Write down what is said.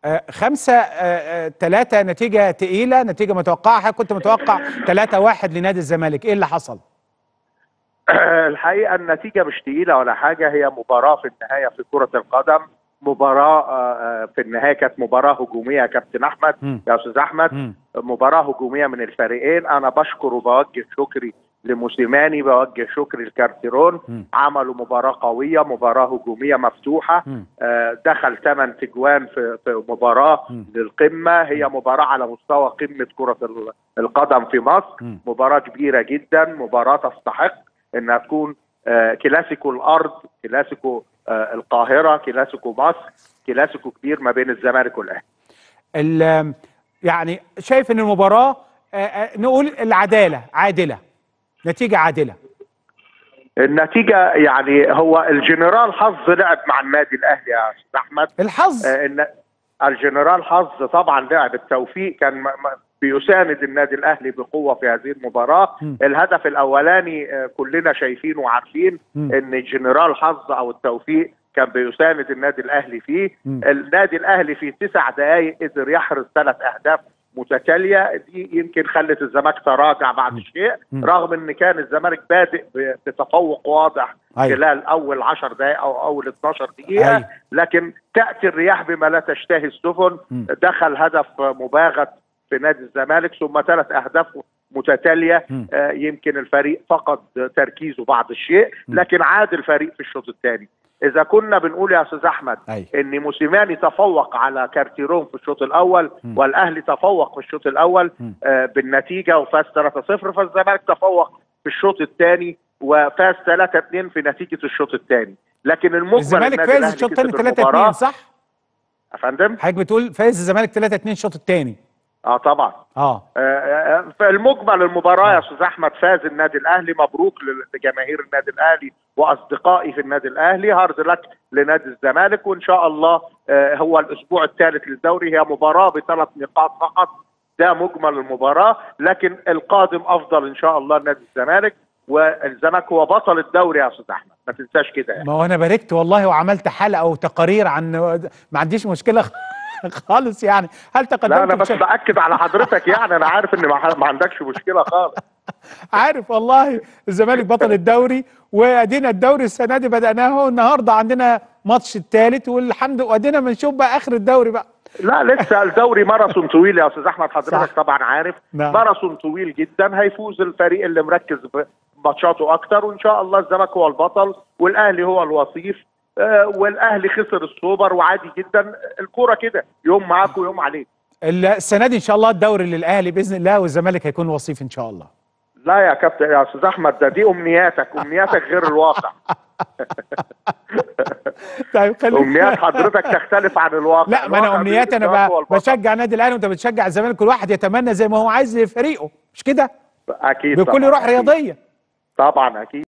آه، خمسة آه، آه، تلاتة نتيجة تقيلة نتيجة متوقعة حضرتك كنت متوقع تلاتة واحد لنادي الزمالك ايه اللي حصل؟ الحقيقه النتيجه مش تقيله ولا حاجه هي مباراه في النهايه في كره القدم مباراه آه، آه، في النهايه كانت مباراه هجوميه يا كابتن احمد مم. يا استاذ احمد مم. مباراه هجوميه من الفريقين انا بشكر وبوجه شكري لموسيماني بوجه شكري لكارتيرون مم. عملوا مباراه قويه مباراه هجوميه مفتوحه مم. آه، دخل ثمان تجوان في في مباراه مم. للقمه هي مباراه على مستوى قمه كره ال- القدم في مصر مم. مباراه كبيره جدا مباراه تستحق انها تكون آه، كلاسيكو الارض كلاسيكو آه، القاهره كلاسيكو مصر كلاسيكو كبير ما بين الزمالك والاهلي ال- يعني شايف ان المباراة آه، آه، نقول العدالة عادلة نتيجة عادلة النتيجه يعني هو الجنرال حظ لعب مع النادي الاهلي يا استاذ احمد الحظ آه، ان الجنرال حظ طبعا لعب التوفيق كان م- م- بيساند النادي الاهلي بقوه في هذه المباراه مم. الهدف الاولاني آه، كلنا شايفين وعارفين مم. ان الجنرال حظ او التوفيق كان بيساند النادي الاهلي فيه مم. النادي الاهلي في تسع دقائق قدر يحرز ثلاث اهداف متتاليه دي يمكن خلت الزمالك تراجع بعد شيء مم. رغم ان كان الزمالك بادئ ب- بتفوق واضح أيوة. خلال اول 10 دقائق او اول 12 دقيقه أيوة. لكن تاتي الرياح بما لا تشتهي السفن مم. دخل هدف مباغت في نادي الزمالك ثم ثلاث اهداف متتاليه مم. آه، يمكن الفريق فقد تركيزه بعض الشيء مم. لكن عاد الفريق في الشوط الثاني اذا كنا بنقول يا استاذ احمد أيوة. ان موسيماني تفوق على كارتيرون في الشوط الاول مم. والاهلي تفوق في الشوط الاول مم. آه، بالنتيجه وفاز 3-0 فالزمالك تفوق في الشوط الثاني وفاز 3-2 في نتيجه الشوط الثاني لكن المجمل الزمالك النادي فاز الأهلي الشوط الثاني كسب 3 المباراة. 2 صح؟ يا فندم حضرتك بتقول فاز الزمالك 3 2 الشوط الثاني اه طبعا اه آه، آه، فالمجمل المباراة يا استاذ احمد فاز النادي الاهلي مبروك لجماهير النادي الاهلي واصدقائي في النادي الاهلي هارد لك لنادي الزمالك وان شاء الله آه، هو الاسبوع الثالث للدوري هي مباراة بثلاث نقاط فقط ده مجمل المباراة لكن القادم افضل ان شاء الله لنادي الزمالك والزمالك هو بطل الدوري يا استاذ احمد ما تنساش كده يعني ما هو انا باركت والله وعملت حلقه وتقارير عن ما عنديش مشكله خالص يعني هل تقدمت لا انا بس بشكل- باكد على حضرتك يعني انا عارف ان ما ما عندكش مشكلة خالص عارف والله الزمالك بطل الدوري وادينا الدوري السنه دي بدأناه النهارده عندنا ماتش الثالث والحمد وادينا بنشوف بقى اخر الدوري بقى لا لسه الدوري ماراثون طويل يا استاذ احمد حضرتك صح. طبعا عارف نعم. ماراثون طويل جدا هيفوز الفريق اللي مركز في ماتشاته اكتر وان شاء الله الزمالك هو البطل والاهلي هو الوصيف آه، والاهلي خسر السوبر وعادي جدا الكوره كده يوم معاك ويوم عليك السنه دي ان شاء الله الدوري للاهلي باذن الله والزمالك هيكون وصيف ان شاء الله لا يا كابتن يا استاذ احمد ده دي امنياتك امنياتك غير الواقع طيب خليك امنيات حضرتك تختلف عن الواقع لا ما انا الواقع امنياتي بيقول انا الزمالك هو ب- البطل. بشجع نادي الاهلي وانت بتشجع الزمالك كل واحد يتمنى زي ما هو عايز لفريقه مش كده اكيد بكل طبعاً، روح أكيد. رياضيه طبعا اكيد